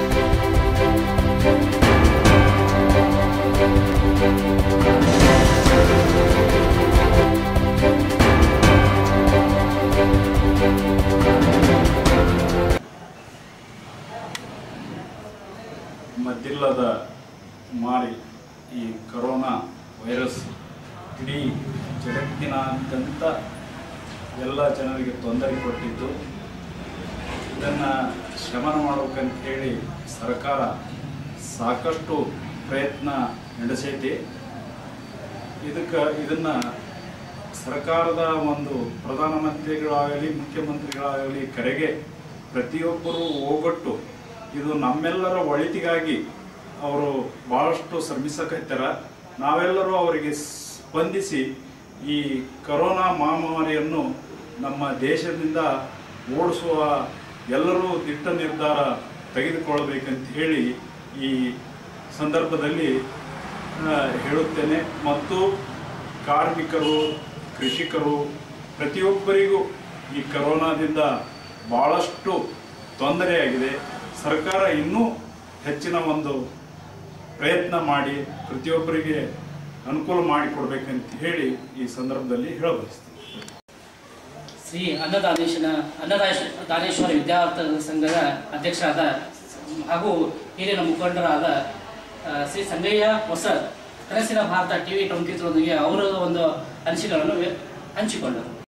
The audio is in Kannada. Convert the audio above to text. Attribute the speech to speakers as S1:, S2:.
S1: ಮದ್ದಿಲ್ಲದ ಮಾರಿ ಈ ಕರೋನಾ ವೈರಸ್ ಇಡೀ ಜಗತ್ತಿನಾದ್ಯಂತ ಎಲ್ಲ ಜನರಿಗೆ ತೊಂದರೆ ಕೊಟ್ಟಿದ್ದು ಇದನ್ನು ಶಮನ ಮಾಡ್ಬೇಕಂತ ಹೇಳಿ ಸರ್ಕಾರ ಸಾಕಷ್ಟು ಪ್ರಯತ್ನ ನಡೆಸೈತಿ ಇದಕ್ಕೆ ಇದನ್ನು ಸರ್ಕಾರದ ಒಂದು ಪ್ರಧಾನಮಂತ್ರಿಗಳಾಗಲಿ ಮುಖ್ಯಮಂತ್ರಿಗಳಾಗಲಿ ಕರೆಗೆ ಪ್ರತಿಯೊಬ್ಬರೂ ಹೋಗೊಟ್ಟು ಇದು ನಮ್ಮೆಲ್ಲರ ಒಳಿತಿಗಾಗಿ ಅವರು ಭಾಳಷ್ಟು ಶ್ರಮಿಸಕತ್ತಾರ ನಾವೆಲ್ಲರೂ ಅವರಿಗೆ ಸ್ಪಂದಿಸಿ ಈ ಕರೋನಾ ಮಹಾಮಾರಿಯನ್ನು ನಮ್ಮ ದೇಶದಿಂದ ಓಡಿಸುವ ಎಲ್ಲರೂ ದಿಟ್ಟ ನಿರ್ಧಾರ ತೆಗೆದುಕೊಳ್ಳಬೇಕಂತ ಹೇಳಿ ಈ ಸಂದರ್ಭದಲ್ಲಿ ಆ, ಹೇಳುತ್ತೇನೆ ಮತ್ತು ಕಾರ್ಮಿಕರು ಕೃಷಿಕರು ಪ್ರತಿಯೊಬ್ಬರಿಗೂ ಈ ಕರೋನಾದಿಂದ ಭಾಳಷ್ಟು ತೊಂದರೆಯಾಗಿದೆ ಸರ್ಕಾರ ಇನ್ನೂ ಹೆಚ್ಚಿನ ಒಂದು ಪ್ರಯತ್ನ ಮಾಡಿ ಪ್ರತಿಯೊಬ್ಬರಿಗೆ ಅನುಕೂಲ ಮಾಡಿಕೊಡ್ಬೇಕಂತ ಹೇಳಿ ಈ ಸಂದರ್ಭದಲ್ಲಿ ಹೇಳಬಯಸ್ತೀನಿ
S2: ಶ್ರೀ ಅನ್ನದಾನೇಶನ ಅನ್ನದಾನೇಶ ದಾನೇಶ್ವರ ವಿದ್ಯಾರ್ಥಿ ಸಂಘದ ಅಧ್ಯಕ್ಷರಾದ ಹಾಗೂ ಹಿರಿಯ ಮುಖಂಡರಾದ ಆ, ಶ್ರೀ ಸಂಗಯ್ಯ ಹೊಸ ಕನಸಿನ ಭಾರತ ಟಿವಿ ಟ್ವೆಂಟಿ ತ್ರೀಯೊಂದಿಗೆ ಅವರ ಒಂದು ಅನಿಸಿಕೆಗಳನ್ನು ವ್ಯ- ಹಂಚಿಕೊಂಡರು